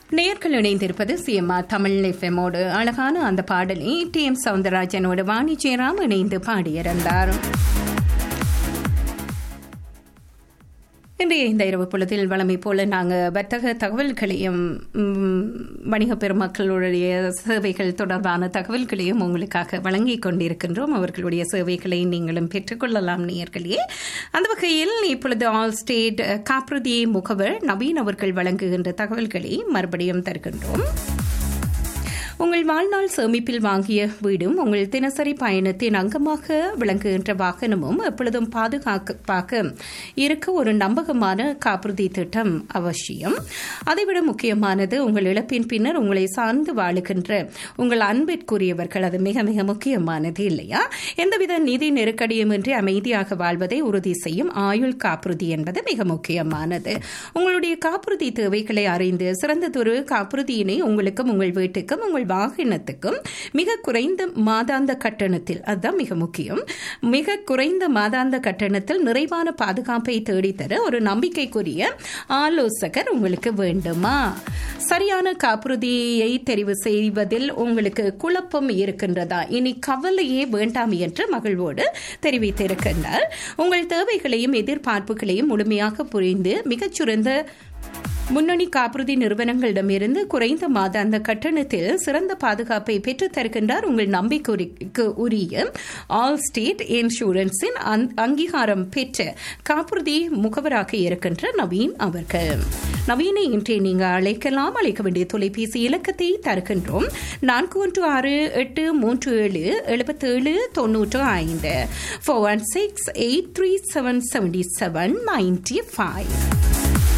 நேர்கள் இணைந்திருப்பது சிஎம்ஆ தமிழ் எஃப்எம்மோடு அழகான அந்த பாடலை டி எம் சவுந்தரராஜனோடு வாணி ஜெயராம் இணைந்து பாடியிருந்தார் இன்றைய இந்த இரவு பொழுதில் வளமை போல நாங்கள் வர்த்தக தகவல்களையும் ம், வணிக பெருமக்களுடைய சேவைகள் தொடர்பான தகவல்களையும் உங்களுக்காக வழங்கி கொண்டிருக்கின்றோம் அவர்களுடைய சேவைகளை நீங்களும் பெற்றுக்கொள்ளலாம் நேயர்களே அந்த வகையில் இப்பொழுது ஆல் ஸ்டேட் காப்புறுதி முகவர் நவீன் அவர்கள் வழங்குகின்ற தகவல்களை மறுபடியும் தருகின்றோம் உங்கள் வாழ்நாள் சேமிப்பில் வாங்கிய வீடும் உங்கள் தினசரி பயணத்தின் அங்கமாக விளங்குகின்ற வாகனமும் எப்பொழுதும் பாதுகாப்பாக இருக்க ஒரு நம்பகமான காப்புறுதி திட்டம் அவசியம் அதைவிட முக்கியமானது உங்கள் இழப்பின் பின்னர் உங்களை சார்ந்து வாழுகின்ற உங்கள் அன்பிற்குரியவர்கள் அது மிக மிக முக்கியமானது இல்லையா எந்தவித நிதி நெருக்கடியுமின்றி அமைதியாக வாழ்வதை உறுதி செய்யும் ஆயுள் காப்புறுதி என்பது மிக முக்கியமானது உங்களுடைய காப்புறுதி தேவைகளை அறிந்து சிறந்ததொரு காப்புறுதியினை உங்களுக்கும் உங்கள் வீட்டுக்கும் உங்கள் வாகனத்துக்கும் மிக குறைந்த மாதாந்த கட்டணத்தில் அதுதான் மிக முக்கியம் மிக குறைந்த மாதாந்த கட்டணத்தில் நிறைவான பாதுகாப்பை தேடித்தர ஒரு நம்பிக்கைக்குரிய ஆலோசகர் உங்களுக்கு வேண்டுமா சரியான காப்புறுதியை தெரிவு செய்வதில் உங்களுக்கு குழப்பம் இருக்கின்றதா இனி கவலையே வேண்டாம் என்று மகிழ்வோடு தெரிவித்திருக்கின்றார் உங்கள் தேவைகளையும் எதிர்பார்ப்புகளையும் முழுமையாக புரிந்து மிகச்சிறந்த முன்னணி காப்புறுதி நிறுவனங்களிடமிருந்து குறைந்த மாதாந்த கட்டணத்தில் சிறந்த பாதுகாப்பை பெற்றுத் தருகின்றார் உங்கள் நம்பிக்கைக்கு உரிய ஆல் ஸ்டேட் இன்சூரன்ஸின் அங்- அங்கீகாரம் பெற்ற காப்புறுதி முகவராக இருக்கின்ற நவீன் அவர்கள் நவீனை இன்றே நீங்க அழைக்கலாம் அழைக்க வேண்டிய தொலைபேசி இலக்கத்தை தருகின்றோம் நான்கு ஒன்று ஆறு எட்டு மூன்று ஏழு எழுபத்தேழு தொன்னூற்று ஐந்து four one six eight three seven seventy seven ninety five